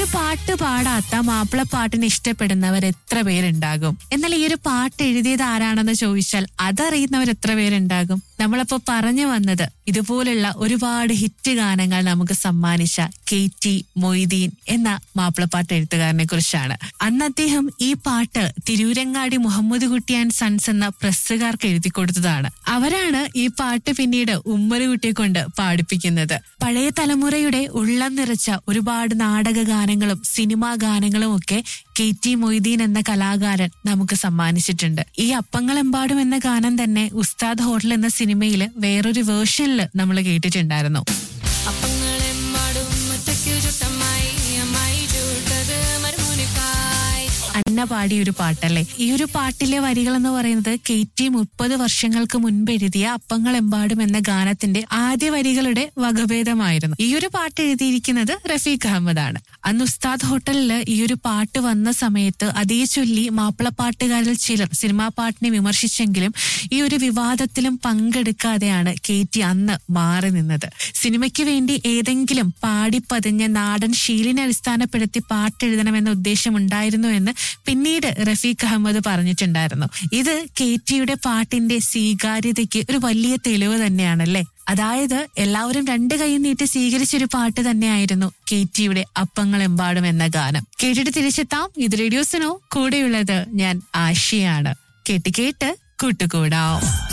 പാട്ട് പാടാത്ത മാപ്പിളപ്പാട്ടിന് ഇഷ്ടപ്പെടുന്നവർ എത്ര പേരുണ്ടാകും എന്നാൽ ഈ ഒരു പാട്ട് എഴുതിയത് ആരാണെന്ന് ചോദിച്ചാൽ അതറിയുന്നവർ എത്ര പേരുണ്ടാകും നമ്മളപ്പോ പറഞ്ഞു വന്നത് ഇതുപോലുള്ള ഒരുപാട് ഹിറ്റ് ഗാനങ്ങൾ നമുക്ക് സമ്മാനിച്ച കെ ടി മൊയ്തീൻ എന്ന മാപ്പിളപ്പാട്ട് എഴുത്തുകാരനെ കുറിച്ചാണ് അന്ന് അദ്ദേഹം ഈ പാട്ട് തിരൂരങ്ങാടി മുഹമ്മദ് കുട്ടി ആൻഡ് സൺസ് എന്ന പ്രസ്സുകാർക്ക് എഴുതി കൊടുത്തതാണ് അവരാണ് ഈ പാട്ട് പിന്നീട് ഉമ്മറുകുട്ടിയെ കൊണ്ട് പാടിപ്പിക്കുന്നത് പഴയ തലമുറയുടെ ഉള്ളം നിറച്ച ഒരുപാട് നാടക ഗാനങ്ങളും സിനിമാ ഗാനങ്ങളും ഒക്കെ കെ ടി മൊയ്തീൻ എന്ന കലാകാരൻ നമുക്ക് സമ്മാനിച്ചിട്ടുണ്ട് ഈ അപ്പങ്ങളെമ്പാടും എന്ന ഗാനം തന്നെ ഉസ്താദ് ഹോട്ടൽ എന്ന സിനിമയിൽ വേറൊരു വേർഷനിൽ നമ്മൾ കേട്ടിട്ടുണ്ടായിരുന്നു അപ്പങ്ങളെമ്പാടും ഒറ്റയ്ക്കു ചുട്ടമ്മായി അമ്മായി ചൂട്ടത് മരുമുനിക്കായി അന്ന പാടിയ ഒരു പാട്ടല്ലേ ഈ ഒരു പാട്ടിലെ വരികൾ എന്ന് പറയുന്നത് കെ ടി മുപ്പത് വർഷങ്ങൾക്ക് മുൻപ് എഴുതിയ അപ്പങ്ങളെമ്പാടും എന്ന ഗാനത്തിന്റെ ആദ്യ വരികളുടെ വകഭേദമായിരുന്നു ഈ ഒരു പാട്ട് എഴുതിയിരിക്കുന്നത് റഫീഖ് അഹമ്മദ് ആണ് അന്ന് ഉസ്താദ് ഹോട്ടലിൽ ഈ ഒരു പാട്ട് വന്ന സമയത്ത് അതേ ചൊല്ലി മാപ്പിളപ്പാട്ടുകാരിൽ ചിലർ സിനിമാ പാട്ടിനെ വിമർശിച്ചെങ്കിലും ഈ ഒരു വിവാദത്തിലും പങ്കെടുക്കാതെയാണ് കെ ടി അന്ന് മാറി നിന്നത് സിനിമയ്ക്ക് വേണ്ടി ഏതെങ്കിലും പാടിപ്പതിഞ്ഞ നാടൻ ശീലിനെ അടിസ്ഥാനപ്പെടുത്തി പാട്ടെഴുതണമെന്ന ഉദ്ദേശമുണ്ടായിരുന്നു എന്ന് പിന്നീട് റഫീഖ് അഹമ്മദ് പറഞ്ഞിട്ടുണ്ടായിരുന്നു ഇത് കെ ടിയുടെ പാട്ടിന്റെ സ്വീകാര്യതയ്ക്ക് ഒരു വലിയ തെളിവ് തന്നെയാണല്ലേ അതായത് എല്ലാവരും രണ്ട് കൈ നീട്ടി സ്വീകരിച്ചൊരു പാട്ട് തന്നെയായിരുന്നു കെ ടിയുടെ അപ്പങ്ങളെമ്പാടും എന്ന ഗാനം കേട്ടിട്ട് തിരിച്ചെത്താം ഇത് റേഡിയോസിനോ കൂടെയുള്ളത് ഞാൻ ആശയാണ് കേട്ട് കേട്ട് കൂട്ടുകൂടാം